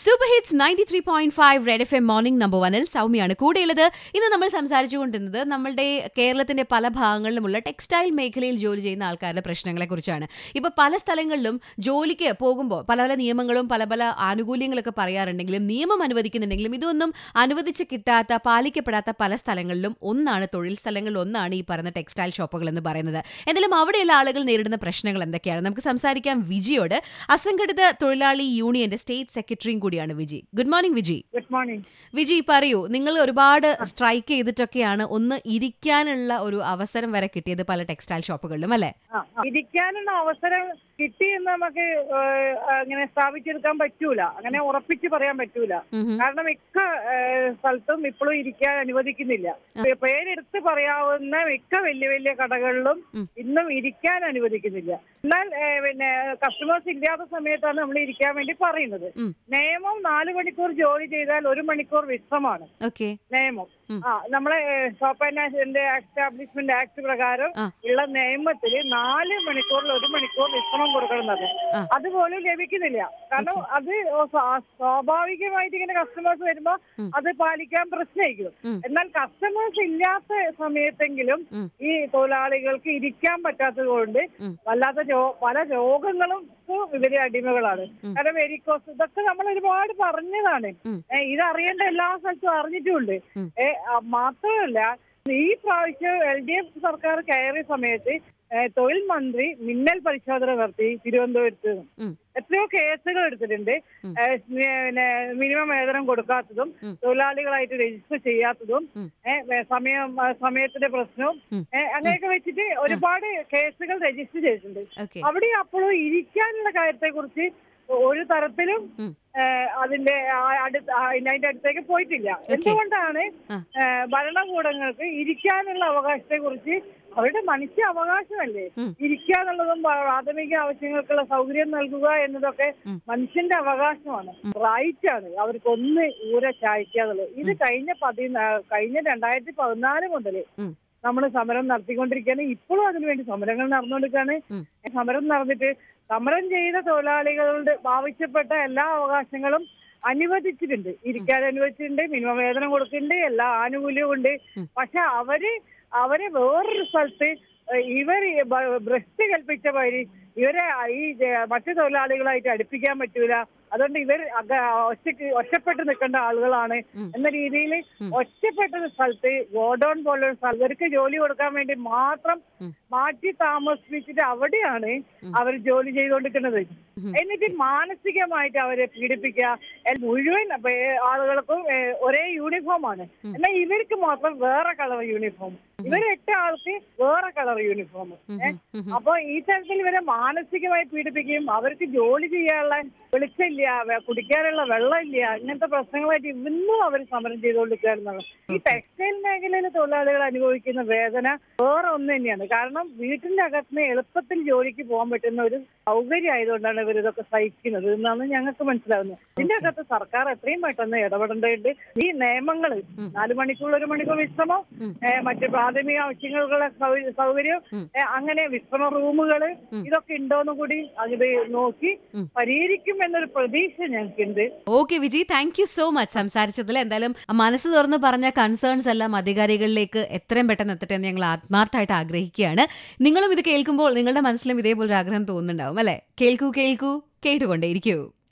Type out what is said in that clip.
Super hits ninety three point five red F M morning number വണ്ണിൽ സൗമ്യയാണ് കൂടെയുള്ളത് ഇന്ന് നമ്മൾ സംസാരിച്ചുകൊണ്ടിരുന്നത് നമ്മളുടെ കേരളത്തിന്റെ പല ഭാഗങ്ങളിലുമുള്ള ടെക്സ്റ്റൈൽ മേഖലയിൽ ജോലി ചെയ്യുന്ന ആൾക്കാരുടെ പ്രശ്നങ്ങളെ കുറിച്ചാണ് ഇപ്പൊ പല സ്ഥലങ്ങളിലും ജോലിക്ക് പോകുമ്പോൾ പല പല നിയമങ്ങളും പല പല ആനുകൂല്യങ്ങളൊക്കെ പറയാറുണ്ടെങ്കിലും നിയമം അനുവദിക്കുന്നുണ്ടെങ്കിലും ഇതൊന്നും അനുവദിച്ച് കിട്ടാത്ത പാലിക്കപ്പെടാത്ത പല സ്ഥലങ്ങളിലും ഒന്നാണ് തൊഴിൽ സ്ഥലങ്ങളിൽ ഒന്നാണ് ഈ പറയുന്ന ടെക്സ്റ്റൈൽ ഷോപ്പുകൾ എന്ന് പറയുന്നത് എന്തായാലും അവിടെയുള്ള ആളുകൾ നേരിടുന്ന പ്രശ്നങ്ങൾ എന്തൊക്കെയാണ് നമുക്ക് സംസാരിക്കാം വിജിയോട് അസംഘടിത തൊഴിലാളി യൂണിയന്റെ സ്റ്റേറ്റ് സെക്രട്ടറിയും കൂടിയാണ് Viji good morning Viji good morning Viji പറയൂ നിങ്ങൾ ഒരുപാട് സ്ട്രൈക്ക് ചെയ്തിട്ടൊക്കെയാണ് ഒന്ന് ഇരിക്കാനുള്ള ഒരു അവസരം വരെ കിട്ടിയത് പല ടെക്സ്റ്റൈൽ ഷോപ്പുകളിലും അല്ലെ ആ, ആ. ഇരിക്കാനുള്ള അവസരം കിട്ടി എന്ന് നമുക്ക് ഏഹ്, അങ്ങനെ സ്ഥാപിച്ചെടുക്കാൻ പറ്റൂല അങ്ങനെ ഉറപ്പിച്ച് പറയാൻ പറ്റൂല കാരണം മിക്ക ഏഹ്, സ്ഥലത്തും ഇപ്പോഴും ഇരിക്കാൻ അനുവദിക്കുന്നില്ല പേരെടുത്ത് പറയാവുന്ന മിക്ക വലിയ വലിയ കടകളിലും ഉം. ഇന്നും ഇരിക്കാൻ അനുവദിക്കുന്നില്ല എന്നാൽ ഏഹ്, പിന്നെ കസ്റ്റമേഴ്സ് ഇല്ലാത്ത സമയത്താണ് നമ്മൾ ഇരിക്കാൻ വേണ്ടി പറയുന്നത് ഉം. നിയമം നാല് മണിക്കൂർ ജോലി ചെയ്താൽ ഒരു മണിക്കൂർ വിശ്രമാണ് ഓക്കെ നിയമം ഉം. ആ നമ്മളെ ഷോപ്പ് ആൻഡ് എസ്റ്റാബ്ലിഷ്മെന്റ് ആക്ട് പ്രകാരം ആ. ഉള്ള നിയമത്തിൽ നാല് മണിക്കൂറിൽ ഒരു മണിക്കൂർ വിശ്രമം കൊടുക്കണമെന്നത് ആ. അതുപോലും ലഭിക്കുന്നില്ല കാരണം അത് സ്വാ- സ്വാഭാവികമായിട്ട് ഇങ്ങനെ കസ്റ്റമേഴ്സ് വരുമ്പോ ഉം. അത് പാലിക്കാൻ പ്രശ്നമായിരിക്കും ഉം. എന്നാൽ കസ്റ്റമേഴ്സ് ഇല്ലാത്ത സമയത്തെങ്കിലും ഉം. ഈ തൊഴിലാളികൾക്ക് ഇരിക്കാൻ പറ്റാത്തത് കൊണ്ട് ഉം. വല്ലാത്ത രോ- പല രോഗങ്ങളും ഇവര് അടിമകളാണ് ഉം. കാരണം വെരിക്കോസ് ഇതൊക്കെ നമ്മൾ ഒരുപാട് പറഞ്ഞതാണ് ഉം. ഏ, ഇത് അറിയേണ്ട എല്ലാ സ്ഥലത്തും അറിഞ്ഞിട്ടുമുണ്ട് ഉം. ഏ, ആ, മാത്രമല്ല ഈ പ്രാവശ്യം എൽ ഡി എഫ് സർക്കാർ കയറിയ സമയത്ത് ഏ, തൊഴിൽ മന്ത്രി മിന്നൽ പരിശോധന നടത്തി തിരുവനന്തപുരത്ത് ഉം. എത്രയോ കേസുകൾ എടുത്തിട്ടുണ്ട് ഉം. ഏ, പിന്നെ മിനിമം വേതനം കൊടുക്കാത്തതും ഉം. തൊഴിലാളികളായിട്ട് രജിസ്റ്റർ ചെയ്യാത്തതും ഉം. ഏ, വേ- സമയം ആ, സമയത്തിന്റെ പ്രശ്നവും ഉം. ഏ, അങ്ങനെയൊക്കെ വെച്ചിട്ട് ഒരുപാട് കേസുകൾ രജിസ്റ്റർ ചെയ്തിട്ടുണ്ട് ഓക്കെ അവിടെ അപ്പോഴും ഇരിക്കാനുള്ള കാര്യത്തെ കുറിച്ച് ഒരു തരത്തിലും ഉം. ഏഹ്, അതിന്റെ ആ- അടുത്ത് ആ- അതിന്റെ അടുത്തേക്ക് പോയിട്ടില്ല എന്തുകൊണ്ടാണ് ആ. ഏഹ്, ഭരണകൂടങ്ങൾക്ക് ഇരിക്കാനുള്ള അവകാശത്തെ കുറിച്ച് അവരുടെ മനുഷ്യ അവകാശമല്ലേ ഉം. ഇരിക്കാന്നുള്ളതും പ്രാഥമിക ആവശ്യങ്ങൾക്കുള്ള സൗകര്യം നൽകുക എന്നതൊക്കെ ഉം. മനുഷ്യന്റെ അവകാശമാണ് റൈറ്റ് ആണ് അവർക്ക് ഒന്ന് ഊര ചായ്ക്കാന്നുള്ളത് ഇത് കഴിഞ്ഞ പതിനാ കഴിഞ്ഞ രണ്ടായിരത്തി പതിനാല് മുതൽ ഉം. നമ്മൾ സമരം നടത്തിക്കൊണ്ടിരിക്കുകയാണ് ഇപ്പോഴും അതിനുവേണ്ടി സമരങ്ങൾ നടന്നുകൊണ്ടിരിക്കുകയാണ് ഉം. സമരം നടന്നിട്ട് സമരം ചെയ്ത തൊഴിലാളികളുടെ ആവശ്യപ്പെട്ട എല്ലാ അവകാശങ്ങളും അനുവദിച്ചിട്ടുണ്ട് ഇരിക്കാൻ അനുവദിച്ചിട്ടുണ്ട് മിനിമം വേതനം കൊടുക്കുന്നുണ്ട് എല്ലാ ആനുകൂല്യവും ഉണ്ട് ഉം. പക്ഷെ അവര് അവരെ വേറൊരു സ്ഥലത്ത് ഏഹ്, ഇവർ ഭ്രഷ്ട് കൽപ്പിച്ച വഴി ഇവരെ ഈ ജ- മറ്റു തൊഴിലാളികളായിട്ട് അടുപ്പിക്കാൻ പറ്റൂല അതുകൊണ്ട് ഇവർ അക- ഒറ്റക്ക് ഒറ്റപ്പെട്ട് നിൽക്കേണ്ട ആളുകളാണ് ഉം. എന്ന രീതിയിൽ ഉം. ഒറ്റപ്പെട്ട സ്ഥലത്ത് ഗോഡൌൺ പോലൊരു സ്ഥലം ഇവർക്ക് ജോലി കൊടുക്കാൻ വേണ്ടി മാത്രം ഉം. മാറ്റി താമസിപ്പിച്ചിട്ട് അവിടെയാണ് ഉം. അവർ ജോലി ചെയ്തുകൊണ്ടിരിക്കുന്നത് ഉം. എന്നിട്ട് മാനസികമായിട്ട് അവരെ പീഡിപ്പിക്കുക എൽ- മുഴുവൻ അപ്പൊ, ഏ, ആളുകൾക്കും ഏ, ഒരേ യൂണിഫോമാണ് ഉം. എന്നാൽ ഇവർക്ക് മാത്രം വേറെ കളർ യൂണിഫോം ഇവർ എട്ട് ആൾക്ക് വേറെ കളർ യൂണിഫോം അപ്പൊ ഈ തരത്തിൽ ഇവരെ മാനസികമായി പീഡിപ്പിക്കുകയും അവർക്ക് ജോലി ചെയ്യാനുള്ള വെളിച്ചമില്ല വെ- കുടിക്കാനുള്ള വെള്ളമില്ല ഇങ്ങനത്തെ പ്രശ്നങ്ങളായിട്ട് ഇന്നും അവർ സമരം ചെയ്തുകൊണ്ടിരിക്കുകയാണെന്നാണ് ഈ ടെക്സ്റ്റൈൽ മേഖലയിലെ തൊഴിലാളികൾ അനുഭവിക്കുന്ന വേദന വേറെ ഒന്ന് തന്നെയാണ് കാരണം വീട്ടിന്റെ അകത്തുനിന്ന് എളുപ്പത്തിൽ ജോലിക്ക് പോകാൻ പറ്റുന്ന ഒരു സൗകര്യം ആയതുകൊണ്ടാണ് ഇവർ ഇതൊക്കെ സഹിക്കുന്നത് എന്നാണ് ഞങ്ങൾക്ക് മനസ്സിലാവുന്നത് ഇതിന്റെ അകത്ത് സർക്കാർ എത്രയും പെട്ടെന്ന് ഇടപെടേണ്ടതുണ്ട് ഈ നിയമങ്ങൾ ഉം. നാല് മണിക്കൂർ ഒരു മണിക്കൂർ വിശ്രമം ഉം. ഏ, മറ്റ് പ്രാഥമിക ആവശ്യങ്ങൾക്കുള്ള സൗ- സൗകര്യം ഉം. ഏ, അങ്ങനെ വിശ്രമ റൂമുകള് ഉം. ഇതൊക്കെ ഉണ്ടോന്ന് കൂടി അത് നോക്കി ഉം. പരിഹരിക്കും എന്നൊരു പ്രതീക്ഷ ഞങ്ങൾക്കുണ്ട് okay Viji thank you so much സംസാരിച്ചതിൽ എന്തായാലും മനസ്സ് തുറന്ന് പറഞ്ഞ കൺസേൺസ് എല്ലാം അധികാരികളിലേക്ക് എത്രയും പെട്ടെന്ന് എത്തട്ടെ എന്ന് ഞങ്ങൾ ആത്മാർത്ഥമായിട്ട് ആഗ്രഹിക്കുകയാണ് നിങ്ങളും ഇത് കേൾക്കുമ്പോൾ നിങ്ങളുടെ മനസ്സിലും ഇതേപോലെ ഒരു ആഗ്രഹം തോന്നുന്നുണ്ടാവും അല്ലെ കേൾക്കൂ കേൾക്കൂ കേട്ടുകൊണ്ടേയിരിക്കൂ